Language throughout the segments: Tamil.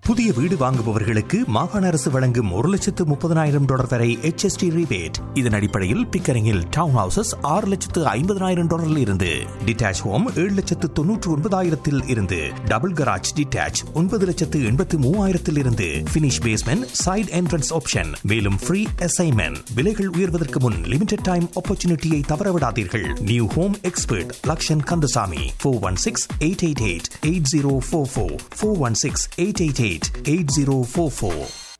புதிய வீடு வாங்குபவர்களுக்கு மாகாண அரசு வழங்கும் ஒரு லட்சத்து முப்பதனாயிரம் டாலர் வரை HST rebate இதன் அடிப்படையில் பிக்கரிங்கில் டவுன் ஹவுசஸ் ஆறு லட்சத்து ஐம்பதனாயிரம் டாலரில் இருந்து டிட்டாச் ஹோம் ஏழு லட்சத்து தொன்னூற்று ஒன்பதாயிரத்தில் இருந்து டபுள் கராஜ் டிட்டாச் ஒன்பது லட்சத்து எண்பத்து மூவாயிரத்தில் இருந்து finish basement side entrance option மேலும் ஃப்ரீ அசைன்மெண்ட் விலைகள் உயர்வதற்கு முன் லிமிடெட் டைம் ஆப்பர்ச்சுனிட்டியை தவறவிடாதீர்கள் new home expert Lakshan Kandasamy four one six eight eight eight eight zero four four four one six eight eight eight eight zero four four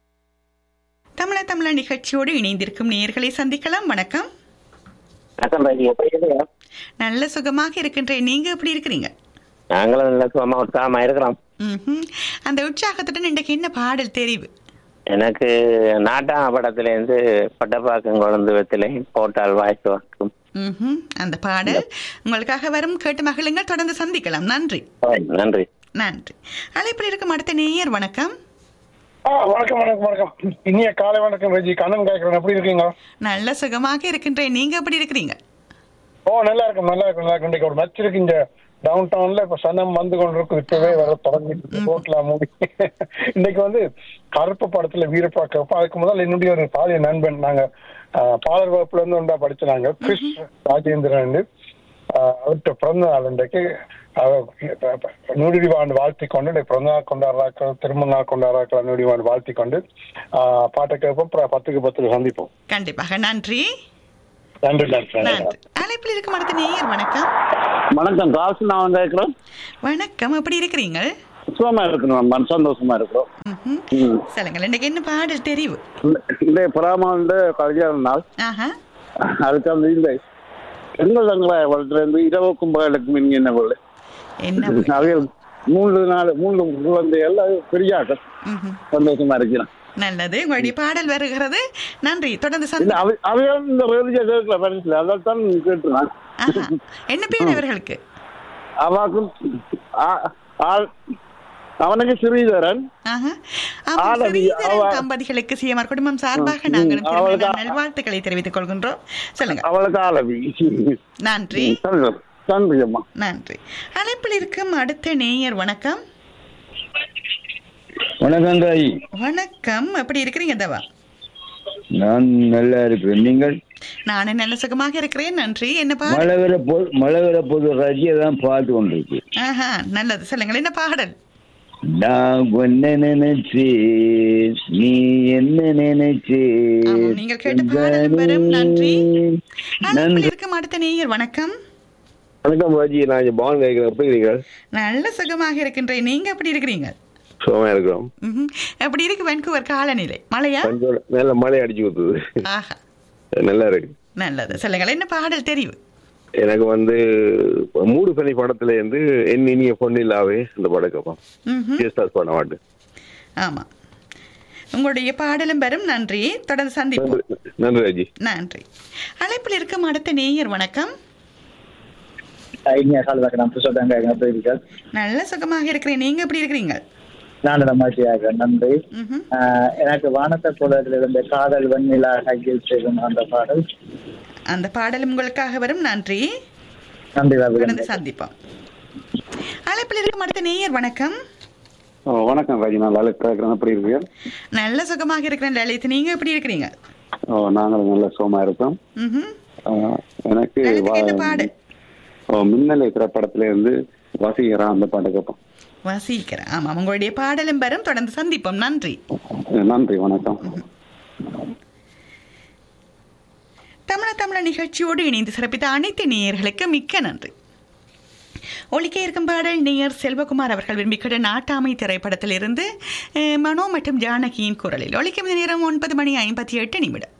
தமிழ தமிழ நிகழ்ச்சியோடு இணைந்திருக்கும் நேயர்களை சந்திக்கலாம் வணக்கம் வணக்கம் ராஜி எப்படி இருக்கீங்க நல்ல சுகமாக இருக்கின்றேன் நீங்க எப்படி இருக்கிறீங்க நாங்களும் நல்ல சுகமா உற்சாகமா இருக்கிறோம் ம்ஹும். அந்த உற்சாகத்துடன் இன்றைக்கு என்ன பாடல் தெரிவு எனக்கு நாட்டாம படத்துல இருந்து பட்டப்பாக்கம் குழந்தை வெத்திலை போட்டால் வாய்ஸ் வாக்கும் ம்ஹும். அந்த பாடல் உங்களுக்காக வரும் கேட்டு மகிழுங்கள் தொடர்ந்து சந்திக்கலாம் நன்றி நன்றி நன்றி அழைப்பில் இருக்கும் அடுத்த நேயர் வணக்கம் ஆ வணக்கம் வணக்கம் வணக்கம் இனிய காலை வணக்கம் ரஜி கண்ணன் கேட்கறேன் எப்படி இருக்கீங்க நல்ல சுகமாக இருக்கின்றேன் நீங்க எப்படி இருக்கிறீங்க ஓ நல்லா இருக்கும் நல்லா இருக்கும் நல்லா இருக்கும் இன்னைக்கு ஒரு மேட்ச் இருக்கு இங்க டவுன் டவுன்ல இப்ப சனம் வந்து கொண்டு இருக்கு இப்பவே வர தொடங்கிட்டு ரோட்ல மூடி இன்னைக்கு வந்து கருப்பு படத்துல வீரப்பா கருப்பு அதுக்கு முதல்ல என்னுடைய ஒரு பாலிய நண்பன் நாங்க ஆ, பாலர் வகுப்புல இருந்து ஒன்றா படிச்சாங்க கிறிஸ் ராஜேந்திரன் அவர்கிட்ட பிறந்த நாள் இன்றைக்கு நூடிவாண்டு வாழ்த்தி கொண்டு இன்னைக்கு பிறந்த நாள் கொண்டாடுறாக்கள் திருமண நாள் கொண்டாடுறாக்கள் நூடிவாண்டு வாழ்த்தி கொண்டு ஆ, பாட்டை கேட்போம் அப்புறம் பத்துக்கு பத்துல சந்திப்போம் கண்டிப்பாக நன்றி நன்றி நன்றி நன்றி நன்றி அழைப்பில் இருக்கும் அடுத்த நேயர் வணக்கம் வணக்கம் ராசு நான் கேட்கிறோம் வணக்கம் எப்படி இருக்கிறீங்க சுகமா இருக்கணும் மன சந்தோஷமா இருக்கிறோம் ம்ஹும். ம். சொல்லுங்கள் இன்னைக்கு என்ன பாடல் தெரிவு இந்த- இந்த பராமரிந்த கல்யாண நாள் ஆஹா அதுக்கு அந்த இந்த பெண்கள் தங்களை வளர்த்துல இருந்து இரவுக்கும் பகலுக்கும் இங்க என்ன கொள்ளு என்ன அவைய மூன்று நாள் மூன்று குழந்தைகள் அது பெரியாக்கள் ம்ஹும். சந்தோஷமா இருக்கிறான் நல்லது உங்களுடைய பாடல் வருகிறது நன்றி தொடர்ந்து இல்ல சந்தி அவை அவைகள் இந்த ரேடியோ கேட்கல பரிசுல அதைத்தான் கேட்டுறான் ஆஹா. என்ன பேர் அவர்களுக்கு அவாக்கும் ஆ- ஆள் அவனுக்கு ஸ்ரீதரன் ஆஹா. ஆமாம், ஆளவி, ஸ்ரீதரன் அவ- தம்பதிகளுக்கு சிஎம்ஆர் குடும்பம் சார்பாக ம், நாங்களும் திருமண அவளுக்கு- நாள் நல்வாழ்த்துக்களை தெரிவித்துக் கொள்கின்றோம் சொல்லுங்க அவளுக்கு ஆளவி நன்றி நன்றி அம்மா நன்றி அழைப்பில் இருக்கும் அடுத்த நேயர் வணக்கம் வணக்கம் தாய் வணக்கம் எப்படி இருக்கிறீங்க தவா நான் நல்லா இருக்கிறேன் நீங்கள் நானும் நல்ல சுகமாக இருக்கிறேன் நன்றி என்ன பா மழை வர போ மழை வர போது ரஜியை தான் பார்த்து கொண்டிருக்கு ஆஹா நல்லது சொல்லுங்கள் என்ன பாடல் நான் ஒன்ன நினைச்சு நீ என்ன நினைச்சு ஆமாம், நீங்கள் கேட்ட பாடல் வரும். நன்றி. அழைப்பில் நன்றி இருக்கும் அடுத்த நேயர் வணக்கம் வணக்கம் ராஜி நான் இங்க பவன் கேட்கிறேன் எப்படி இருக்கீங்க நல்ல சுகமாக இருக்கின்றேன் நீங்க எப்படி இருக்கிறீங்க சுகமா இருக்கிறோம் ம்ஹும். எப்படி இருக்கு வென்கூவர் காலநிலை மழையா கொஞ்சம் நல்ல மழை அடிச்சு ஊத்துது ஆஹா நல்லா இருக்கு நல்லது சொல்லுங்கள் என்ன பாடல் தெரிவு எனக்கு வந்து மூடு பனி படத்துல இருந்து என் இனிய பொன்னிலாவே இந்த படக்கம் ம்ஹும். ஜேஸ்தாஸ் பண்ண மாட்டு ஆமா உங்களுடைய பாடலும் வரும் நன்றி தொடர்ந்து சந்திப்போம் நன்றி நன்றி ராஜி நன்றி அழைப்பில் இருக்கும் அடுத்த நேயர் வணக்கம் இனிய காலதாக நான் புதுசாக எப்படி இருக்கீர்கள் நல்ல சுகமாக இருக்கிறேன் நீங்க எப்படி இருக்கிறீங்க நான் மகிழ்ச்சியாக நன்றி ம்ஹும். ஆஹ் எனக்கு வானத்தை போலத்தில் இருந்த காதல் வெண்ணிலா கையில் செய்யும் அந்த பாடல் அந்த பாடலும் உங்களுக்காக வரும் நன்றி நன்றி தொடர்ந்து ரவிகன் சந்திப்போம் அழைப்பில் இருக்கும் அடுத்த நேயர் வணக்கம் வணக்கம் ராஜி நான் லலித் கேட்கிறேன் எப்படி இருக்கீங்க நல்ல சுகமாக இருக்கிறேன் லலித் நீங்க எப்படி இருக்கிறீங்க ஓ நாங்களும் நல்ல சுகமா இருக்கோம் ம்ஹும். ஆஹ் எனக்கு லலித்துக்கு என்ன வா- பாடு ஓ, மின்னலை திரைப்படத்துல இருந்து வசீகரா அந்த பாட்டு கேட்போம் வசீக்கிறேன் ஆமாம் உங்களுடைய பாடலும் வரும் தொடர்ந்து சந்திப்போம் நன்றி நன்றி வணக்கம் தமிழ தமிழ நிகழ்ச்சியோடு இணைந்து சிறப்பித்த அனைத்து நேயர்களுக்கு மிக்க நன்றி ஒலிக்க இருக்கும் பாடல் நேயர் செல்வகுமார் அவர்கள் விரும்பிக்கிற நாட்டாமை திரைப்படத்திலிருந்து அஹ், மனோ மற்றும் ஜானகியின் குரலில் ஒலிக்கும் நேரம் ஒன்பது மணி ஐம்பத்தி எட்டு நிமிடம்